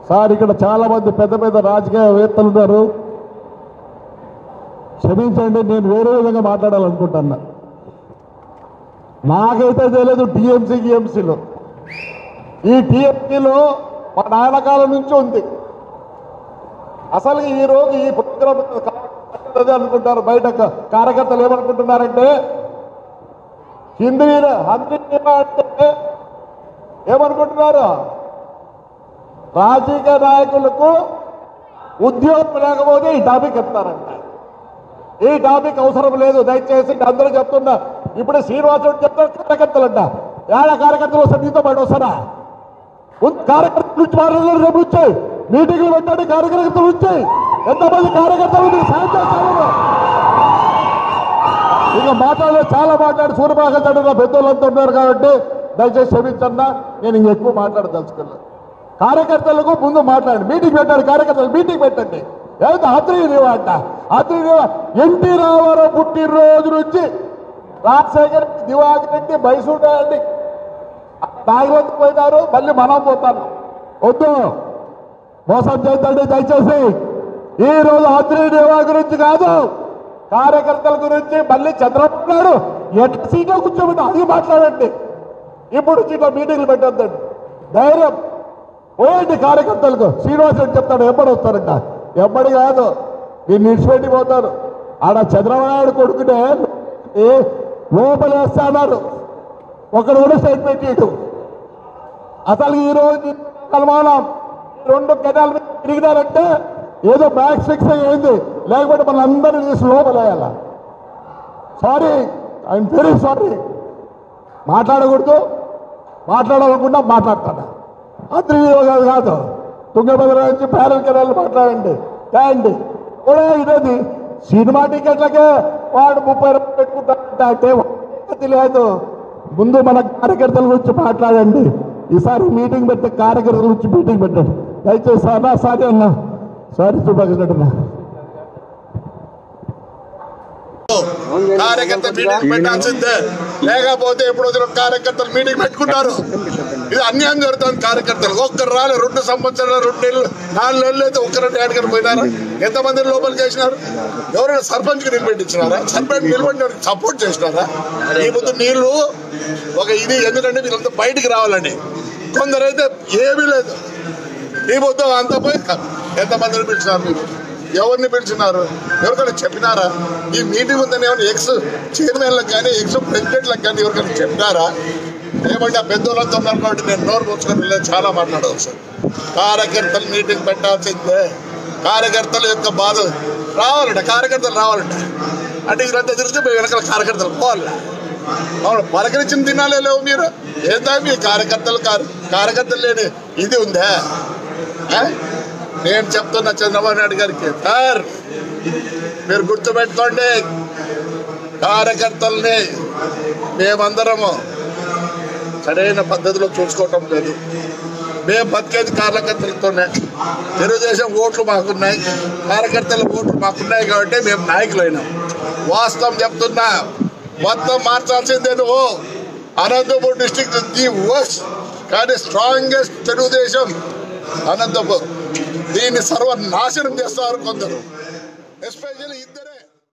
Sir ఇక్కడ చాలా మంది పెద్ద పెద్ద రాజకీయవేత్తలు ఉన్నారు క్షమించండి నేను వేరే విధంగా మాట్లాడాలనుకుంటున్నా నాకైతే తెలియదు టీఎంసీ టీఎంసీలో ఈ టీఎంసీలో మా నాయనకాలం నుంచి ఉంది అసలు ఈ రోజు ఈ ప్రోగ్రామ్ అదే అనుకుంటారు బయట క- కార్యకర్తలు ఏమనుకుంటున్నారంటే హిందీ హిందీ అంటే ఏమనుకుంటున్నారు రాజకీయ నాయకులకు ఉద్యోగం లేకపోతే ఈ టాపిక్ చెప్తారంట ఈ టాపిక్ అవసరం లేదు దయచేసి అందరూ చెప్తున్నా ఇప్పుడు శ్రీనివాసుడు చెప్తారు కార్యకర్తలంట ఏడ కార్యకర్తలు వస్తారు నీతో పాటు వస్తారా ముందు కార్యకర్తలు నుంచి మాట్లాడారు రేపు వచ్చాయి మీటింగ్లు పెట్టండి కార్యకర్తలు వచ్చాయి ఎంతమంది కార్యకర్తలు మీకు సాయం చేస్తారు ఇక మాట్లాడే చాలా మాట్లాడి సూర్యభాగం నా పెద్దోళ్ళంతా ఉన్నారు కాబట్టి దయచేసి క్షమించన్నా నేను ఇంక ఎక్కువ మాట్లాడదలుచుకున్నాను కార్యకర్తలకు ముందు మాట్లాడండి మీటింగ్ పెట్టండి కార్యకర్తలు మీటింగ్ పెట్టండి ఏదో అత్రీనివ అంట అత్రీనివ ఎన్టీ రామారావు పుట్టినరోజు నుంచి రాజశేఖర్ రెడ్డి, దివాకర్ రెడ్డి మైసూర్ రెడ్డి నాయకులకు పోయినారు మళ్ళీ మనం పోతాను వద్దు మోసం చేద్దండి దయచేసి ఈ రోజు అత్రి దేవా గురించి కాదు కార్యకర్తల గురించి మళ్ళీ చంద్రబాబు నాయుడు ఎట్లా సీట్లో కూర్చోబెట్టి అది మాట్లాడండి ఇప్పుడు సీట్లో మీటింగ్లు పెట్టొద్దండి ధైర్యం పోయండి కార్యకర్తలకు శ్రీనివాస్ రెడ్డి చెప్తాడు ఎప్పుడు వస్తారంట ఎప్పటి కాదు నేను నిడిచిపెట్టి పోతాను ఆడ చంద్రబాబు నాయుడు కొడుకునే ఏ లోపలేస్తా అన్నారు ఒకడు కూడా స్టేట్మెంట్ ఇటు అసలు ఈ రోజు కలమానం రెండు కెనాల మీద తిరిగినారంటే ఏదో మ్యాక్స్ ఫిక్స్ అయ్యింది లేకపోతే మన అందరినీ తీసి లోపలేయాల సారీ ఐఎమ్ వెరీ సారీ మాట్లాడకూడదు మాట్లాడాలనుకుంటా మాట్లాడతాను అత్రి కాదు కాదు తుంగభద్ర నుంచి ప్యారల్ కెనాల్ మాట్లాడండి తేండి కూడా ఇదేది సినిమా టికెట్లకే వాడు ముప్పై రూపాయలు పెట్టుకుంటారంటే అంటే పద్ధతి లేదు ముందు మన కార్యకర్తల గురించి మాట్లాడండి ఈసారి మీటింగ్ పెట్టే కార్యకర్తల గురించి మీటింగ్ పెట్టండి దయచేసి సార్ సారీ అన్న సారీ చూపగలటన్నా కార్యకర్త మీటింగ్ పెట్టాల్సిందే లేకపోతే ఎప్పుడు వచ్చిన కార్యకర్తలు మీటింగ్ పెట్టుకుంటారు ఇది అన్యాయం జరుగుతుంది కార్యకర్తలు ఒక్కరు రాలే రెండు సంవత్సరాలు రెండు నెలలు నాలుగు నెలలు అయితే ఒక్కరంటే ఏడకని పోయినారా ఎంతమంది లోపలికి వేసినారు ఎవరైనా సర్పంచ్ కి నిలబెట్టించినారా సర్పంచ్ నిలబెట్టిన సపోర్ట్ చేసినారా ఈ ముందు నీళ్లు ఒక ఇది ఎందుకంటే వీళ్ళంతా బయటికి రావాలని కొందరైతే ఏమీ లేదు ఈ మొత్తం అంతా పోయి ఎంతమందిని పిలిచినారు మీరు ఎవరిని పిలిచినారు ఎవరికైనా చెప్పినారా ఈ మీటింగ్ ఉందని ఏమైనా ఎక్స్ చైర్మన్లకు కానీ ఎక్స్ ప్రెసిడెంట్లకు కానీ ఎవరికైనా చెప్పినారా ఏమంటే ఆ పెద్దోళ్ళంతా ఉన్నారు కాబట్టి నేను నోరు పోసుకొని వెళ్ళి చాలా మాట్లాడవచ్చు కార్యకర్తలు మీటింగ్ పెట్టాల్సిందే కార్యకర్తల యొక్క బాధ రావాలంట కార్యకర్తలు రావాలంట అంటే వీళ్ళంతా తిరిగితే పోయి వెనకాల కార్యకర్తలు పోవాలి అవును పలకరించిన దినాలే లేవు మీరు ఏందా మీ కార్యకర్తలు కార్- కార్యకర్తలు లేని ఇది ఉందా ఆ? నేను చెప్తున్నా చంద్రబాబు నాయుడు గారికి సార్ మీరు గుర్తుపెట్టుకోండి కార్యకర్తల్ని మేమందరము సరైన పద్ధతిలో చూసుకోవటం లేదు మేము బతికేది కార్యకర్తలతోనే తెలుగుదేశం ఓట్లు మాకున్నాయి కార్యకర్తల ఓట్లు మాకున్నాయి కాబట్టి మేము నాయకులైనాం వాస్తవం చెప్తున్నా మొత్తం మార్చాల్సిందే నువ్వు అనంతపూర్ డిస్టిక్ ది వర్స్ట్ కానీ స్ట్రాంగెస్ట్ తెలుగుదేశం అనంతపూర్ దీన్ని సర్వనాశనం చేస్తారు కొందరు ఎస్పెషల్లీ ఇద్దరే